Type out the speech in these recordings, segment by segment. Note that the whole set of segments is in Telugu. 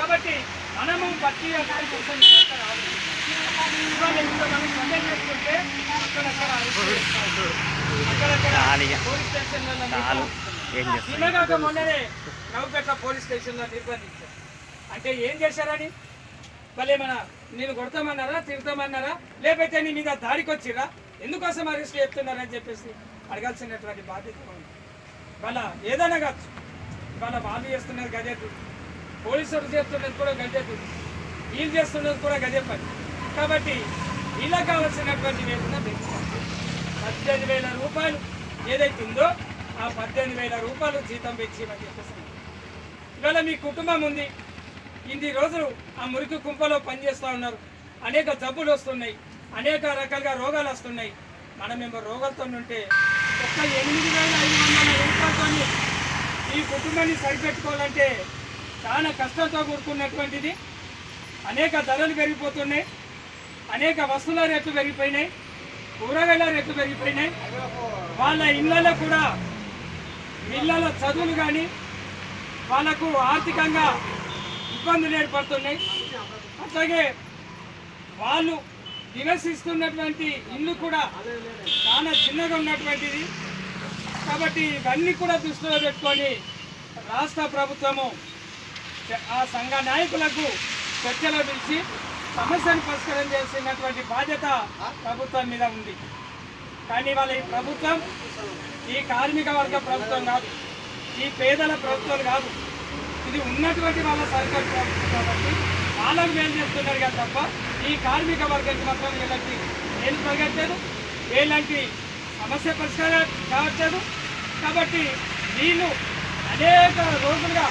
కాబట్టి మనము బట్టి అక్కడ కోసం ఇవాళ ఇంతమంది సమ్మె చేస్తుంటే అక్కడక్కడ అరెస్ట్ చేస్తారు. అక్కడక్కడ చాలిగా. పోలీస్ స్టేషన్లలో చాలు నిర్బంధిస్తారు. ఏం చేస్తాం నిన్నగాక మొన్ననే నవ్వుపేట పోలీస్ స్టేషన్లో నిర్బంధించారు అంటే ఏం చేశారని మళ్ళీ మన నేను కొడతామన్నారా తిడతామన్నారా లేకపోతే నీ మీద దాడికి వచ్చిరా ఎందుకోసం అరెస్ట్ చేస్తున్నారని చెప్పేసి అడగాల్సినటువంటి బాధ్యత ఉంది వాళ్ళ ఏదైనా కావచ్చు వాళ్ళ వాళ్ళు చేస్తున్నది గదే దుడ్డు పోలీసులు చేస్తున్నది కూడా గదే దుడ్డు వీళ్ళు చేస్తున్నది కూడా గదే పని కాబట్టి ఇలా కావాల్సినటువంటి వేతన పెంచుతారు పద్దెనిమిది వేల రూపాయలు ఏదైతే ఉందో ఆ పద్దెనిమిది వేల రూపాయలు జీతం పెంచిమని చెప్పేసి ఇవాళ మీ కుటుంబం ఉంది ఇన్ని రోజులు ఆ మురికి కుంపలో పనిచేస్తూ ఉన్నారు అనేక జబ్బులు వస్తున్నాయి అనేక రకాలుగా రోగాలు వస్తున్నాయి మనం ఏమో రోగాలతో ఉంటే ఒక్క ఎనిమిది వేల ఐదు వందల రూపాయలతో ఈ కుటుంబాన్ని సరిపెట్టుకోవాలంటే చాలా కష్టంతో కూడుకున్నటువంటిది అనేక ధరలు పెరిగిపోతున్నాయి అనేక వస్తువుల రేట్లు పెరిగిపోయినాయి కూరగాయల రేట్లు పెరిగిపోయినాయి వాళ్ళ ఇళ్ళలో కూడా పిల్లల చదువులు కానీ వాళ్ళకు ఆర్థికంగా ఇబ్బందులు ఏర్పడుతున్నాయి అట్లాగే వాళ్ళు నివసిస్తున్నటువంటి ఇల్లు కూడా చాలా చిన్నగా ఉన్నటువంటిది కాబట్టి ఇవన్నీ కూడా దృష్టిలో పెట్టుకొని రాష్ట్ర ప్రభుత్వము చ- ఆ సంఘ నాయకులకు చర్చలో పిలిచి సమస్యను పరిష్కారం చేసినటువంటి బాధ్యత ప్రభుత్వం మీద ఉంది కానీ వాళ్ళ ఈ ప్రభుత్వం ఈ కార్మిక వర్గ ప్రభుత్వం కాదు ఈ పేదల ప్రభుత్వం కాదు ఇది ఉన్నటువంటి వాళ్ళ సర్కార్ ప్రభుత్వం కాబట్టి వాళ్ళకు మేలు చేస్తున్నారు కదా తప్ప ఈ కార్మిక వర్గానికి మాత్రం వీళ్ళకి మేలు జరగట్లేదు వీళ్ళకి సమస్య పరిష్కారం కావట్లేదు కాబట్టి వీళ్ళు అనేక రోజులుగా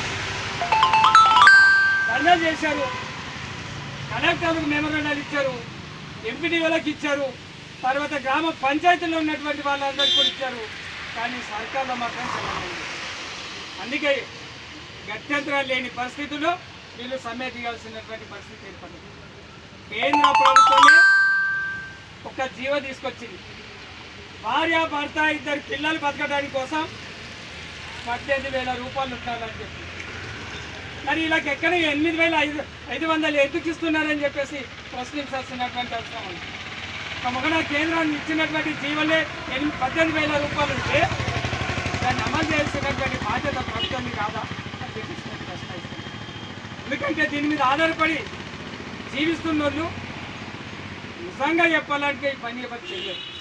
ధర్నా చేశారు కలెక్టర్లకు మెమోరాండాలు ఇచ్చారు ఎంపీడీఓలకు ఇచ్చారు తర్వాత గ్రామ పంచాయతీలో ఉన్నటువంటి వాళ్ళందరికీ కూడా ఇచ్చారు కానీ సర్కార్లో మాత్రం చెల్లలేదు అందుకే గత్యంతరాలు లేని పరిస్థితుల్లో వీళ్ళు సమ్మె దిగాల్సినటువంటి పరిస్థితి ఏర్పడింది కేంద్ర ప్రభుత్వమే ఒక జీవ తీసుకొచ్చింది భార్య భర్త ఇద్దరు పిల్లలు బతకడానికి కోసం పద్దెనిమిది వేల రూపాయలు ఉండాలని చెప్పి మరి వీళ్ళకి ఎక్కడ ఎనిమిది వేల ఐదు ఐదు వందలు ఎందుకు ఇస్తున్నారని చెప్పేసి ప్రశ్నించాల్సినటువంటి అవసరం ఉంది ఒక మగన కేంద్రాన్ని ఇచ్చినటువంటి జీవలే ఎనిమిది పద్దెనిమిది వేల రూపాయలు ఉంటే దాన్ని అమలు చేయాల్సినటువంటి బాధ్యత ప్రభుత్వం కాదా అని చెప్పేసి నేను ప్రశ్నిస్తున్నాను. ఎందుకంటే దీని మీద ఆధారపడి జీవిస్తున్న వాళ్ళు నిజంగా చెప్పాలంటే ఈ పని ఎవరు చేయలేదు